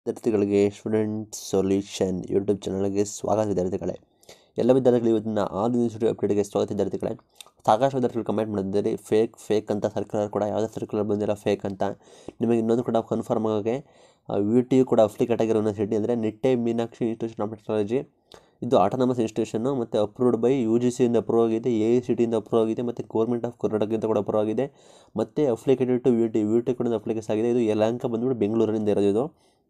ವಿದ್ಯಾರ್ಥಿಗಳಿಗೆ student solution YouTube ಚಾನಲ್ಗೆ ಸ್ವಾಗತ ವಿದ್ಯಾರ್ಥಿಗಳೇ ಎಲ್ಲ ವಿದ್ಯಾರ್ಥಿಗಳು ಇವತ್ತಿನ ಆಲ್ ಯೂನಿವರ್ಸಿಟಿ ಅಪ್ಡೇಟ್ಗೆ ಸ್ವಾಗತ ವಿದ್ಯಾರ್ಥಿಗಳೇ ಸಾಕಷ್ಟು ವಿದ್ಯಾರ್ಥಿಗಳು ಕಮೆಂಟ್ ಮಾಡಿದ್ದಾರೆ ಫೇಕ್ ಫೇಕ್ ಅಂತ ಸರ್ಕ್ಯುಲರ್ ಕೂಡ ಯಾವುದೇ ಸರ್ಕ್ಯುಲರ್ ಬಂದಿಲ್ಲ ಫೇಕ್ ಅಂತ ನಿಮಗೆ ಇನ್ನೊಂದು ಕೂಡ ಕನ್ಫರ್ಮ್ ಆಗಿ ವಿ ಟಿ ಯು ಕೂಡ ಅಪ್ಲಿಕೇಟ್ ಆಗಿರೋ ಯೂನಿವರ್ಸಿಟಿ ಅಂದರೆ Nitte Meenakshi institution of technology ಇದು ಆಟೋನಮಸ್ ಇನ್ಸ್ಟಿಟ್ಯೂಷನ್ನು ಮತ್ತು ಅಪ್ರೂವ್ಡ್ ಬೈ ಯು ಜಿ ಸಿಯಿಂದ ಅಪ್ರೂವ್ ಆಗಿದೆ ಎ ಐ ಸಿ ಟಿಯಿಂದ ಅಪ್ರೂವ್ ಆಗಿದೆ ಮತ್ತು ಗೌರ್ಮೆಂಟ್ ಆಫ್ ಕರ್ನಾಟಕದಿಂದ ಕೂಡ ಅಪ್ರೂವ್ ಆಗಿದೆ ಮತ್ತು affiliated to V T V T ಕೂಡ ಅಪ್ಲಿಕೇಶನ್ ಆಗಿದೆ ಇದು ಯಲಹಂಕ ಬಂದ್ಬಿಟ್ಟು ಬೆಂಗಳೂರಿನಿಂದ ಇರೋದು ಇದು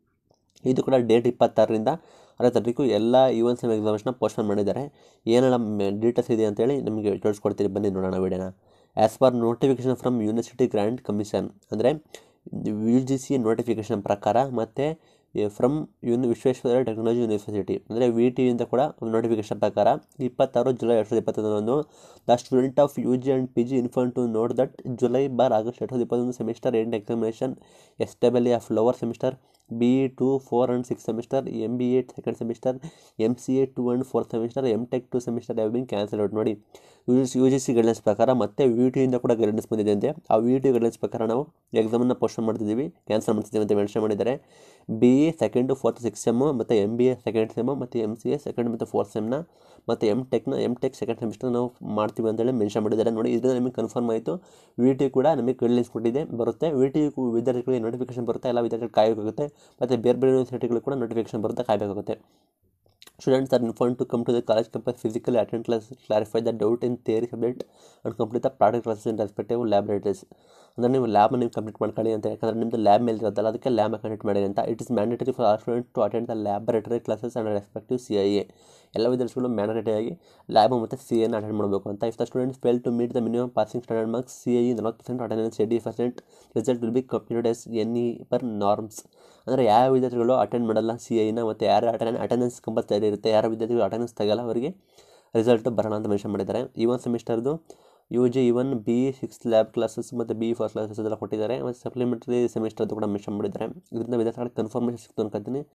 ಇದು ಕೂಡ ಡೇಟ್ ಇಪ್ಪತ್ತಾರರಿಂದ ಅರವತ್ತು ತಾರೀಕು ಎಲ್ಲ ಇವನ್ ಸೆಮ್ ಎಕ್ಸಾಮ್ಸ್ನ ಪೋಸ್ಟ್ಪೋನ್ ಮಾಡಿದ್ದಾರೆ ಏನೆಲ್ಲ ಡೀಟೇಲ್ಸ್ ಇದೆ ಅಂತೇಳಿ ನಿಮಗೆ ತಿಳಿಸ್ಕೊಡ್ತೀನಿ ಬನ್ನಿ ನೋಡೋಣ ವಿಡಿಯೋನ as per notification from university grant commission ಅಂದರೆ ಯು ಜಿ ಸಿ ನೋಟಿಫಿಕೇಶನ್ ಪ್ರಕಾರ ಮತ್ತು ಫ್ರಮ್ ಯೂನಿ ವಿಶ್ವೇಶ್ವರ ಟೆಕ್ನಾಲಜಿ ಯೂನಿವರ್ಸಿಟಿ ಅಂದರೆ ವಿ ಟಿಯಿಂದ ಕೂಡ ನೋಟಿಫಿಕೇಶನ್ ಪ್ರಕಾರ ಇಪ್ಪತ್ತಾರು ಜುಲೈ ಎರಡು ಸಾವಿರದ ಇಪ್ಪತ್ತೊಂದರಂದು the student of U G and P G inform to note that July bar August ಎರಡು ಸಾವಿರದ ಇಪ್ಪತ್ತೊಂದು semester end examination S double of lower semester B E two four and six semester M B A second semester M C A two and fourth semester M tech two semester have been cancel out ನೋಡಿ U G U G C guidelines ಪ್ರಕಾರ ಮತ್ತು V ಟಿಯಿಂದ ಕೂಡ guidelines ಬಂದಿದೆ ಅಂತೆ ಆ V T guidelines ಪ್ರಕಾರ ನಾವು ಎಕ್ಸಾಮನ್ನು ಪೋಸ್ಟ್ಪೋನ್ ಮಾಡ್ತಿದ್ದೀವಿ ಕ್ಯಾನ್ಸಲ್ ಮಾಡ್ತಿದ್ದೀವಿ ಅಂತ ಮೆನ್ಷನ್ ಮಾಡಿದ್ದಾರೆ B A second fourth six sem ಮತ್ತು M B A second sem ಮತ್ತು ಎಮ್ ಸಿ ಎ ಸೆಕೆಂಡ್ ಮತ್ತು ಫೋರ್ತ್ ಸೆಮ್ನ ಮತ್ತು ಎಮ್ ಟೆಕ್ನ ಎಮ್ ಟೆಕ್ ಸೆಕೆಂಡ್ ಸೆಮಿಸ್ಟರ್ ನಾವು ಮಾಡ್ತೀವಿ ಅಂತೇಳಿ ಮೆನ್ಷನ್ ಮಾಡಿದ್ದಾರೆ ನೋಡಿ ಇದರಿಂದ ನಮಗೆ ಕನ್ಫರ್ಮ್ ಆಯಿತು ವಿ ಟಿ ಕೂಡ ನಮಗೆ ಗೈಡ್ಲೈನ್ಸ್ ಕೊಟ್ಟಿದೆ ಬರುತ್ತೆ ವಿ ಟಿ ವಿದ್ಯಾರ್ಥಿಗಳಿಗೆ ನೋಟಿಫಿಕೇಶನ್ ಬರುತ್ತೆ ಎಲ್ಲ ವಿದ್ಯಾರ್ಥಿಗಳು ಕಾಯಬೇಕಾಗುತ್ತೆ ಮತ್ತು ಬೇರೆ ಬೇರೆ ಯೂನಿವರ್ಸಿಟಿಗಳು ಕೂಡ ನೋಟಿಫಿಕೇಶನ್ ಬರುತ್ತೆ ಕಾಯಬೇಕಾಗುತ್ತೆ Students are informed to come to the college campus physically, attend class, clarify the doubt in theory subject, and complete the practical classes in respective laboratories. ಅಂದರೆ ನೀವು ಲ್ಯಾಬ್ ನೀವು ಕಂಪ್ಲೀಟ್ ಮಾಡ್ಕೊಳ್ಳಿ ಅಂತ ಯಾಕಂದರೆ ನಿಮ್ಮದು ಲ್ಯಾಬ್ ಮೇಲೆ ಇರೋದಲ್ಲ ಅದಕ್ಕೆ ಲ್ಯಾಬ್ ಕಂಪ್ಲೀಟ್ ಮಾಡಿ ಅಂತ it is mandatory for our student to attend the laboratory classes and respective C I A ಎಲ್ಲ ವಿದ್ಯಾರ್ಥಿಗಳು ಮ್ಯಾಂಡೇಟರಿ ಆಗಿ ಲ್ಯಾಬ್ ಮತ್ತು ಸಿ ಎನ ಅಟೆಂಡ್ ಮಾಡಬೇಕು ಅಂತ if the students fail to meet the minimum passing standard marks C I ನಲವತ್ತು percent attendance eighty percent result will be completed S N E per norms ಅಂದರೆ ಯಾವ ವಿದ್ಯಾರ್ಥಿಗಳು ಅಟೆಂಡ್ ಮಾಡಲ್ಲ ಸಿ ಐನ ಮತ್ತು ಯಾರು ಅಟೆಂಡ್ ಅಟೆಂಡೆನ್ಸ್ ಕಂಪಲ್ಸರಿ ಇರುತ್ತೆ ಯಾರು ವಿದ್ಯಾರ್ಥಿಗಳು ಅಟೆಂಡೆನ್ಸ್ ತೆಗಲ್ಲ ಅವರಿಗೆ ರಿಸಲ್ಟ್ ಬರೋಣ ಅಂತ ಮೆನ್ಷನ್ ಮಾಡಿದ್ದಾರೆ ಈ ಒಂದು ಸೆಮಿಸ್ಟರ್ದು U G even B six lab classes ಮತ್ತು ಬಿ ಫಸ್ಟ್ ಕ್ಲಾಸಸ್ ಎಲ್ಲ ಕೊಟ್ಟಿದ್ದಾರೆ ಮತ್ತು ಸಪ್ಲಿಮೆಂಟರಿ ಸೆಮಿಸ್ಟರ್ದು ಕೂಡ ಮೆನ್ಷನ್ ಮಾಡಿದ್ದಾರೆ ಇದರಿಂದ ವಿದ್ಯಾರ್ಥಿಗಳಿಗೆ ಕನ್ಫರ್ಮೇಷನ್ ಸಿಕ್ತು ಅನ್ಕೊತೀನಿ